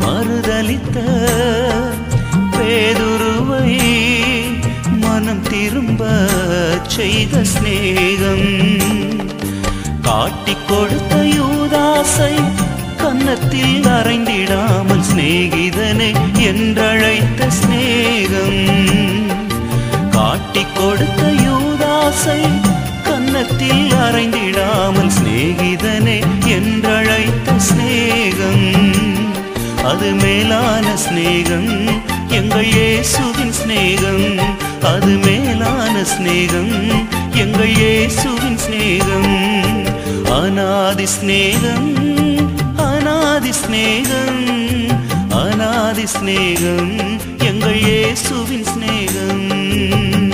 மறுதலித்த பேதுருவை மனம் திரும்ப செய்த சிநேகம் காட்டிக் கொடுத்த யூதாசை கன்னத்தில் அறைந்திடாமல் சிநேகிதனே என்றழைத்த சிநேகம் காட்டிக் கொடுத்த யூதாசை கன்னத்தில் அறைந்திடாமல் சிநேகிதனே என்றழைத்த சிநேகம் அது மேலான சிநேகம் எங்கள் இயேசுவின் சிநேகம் அது மேலான சிநேகம் எங்கள் இயேசுவின் சிநேகம் அநாதி சிநேகம் அநாதி சிநேகம் அநாதி சிநேகம் எங்கள் இயேசுவின் சிநேகம்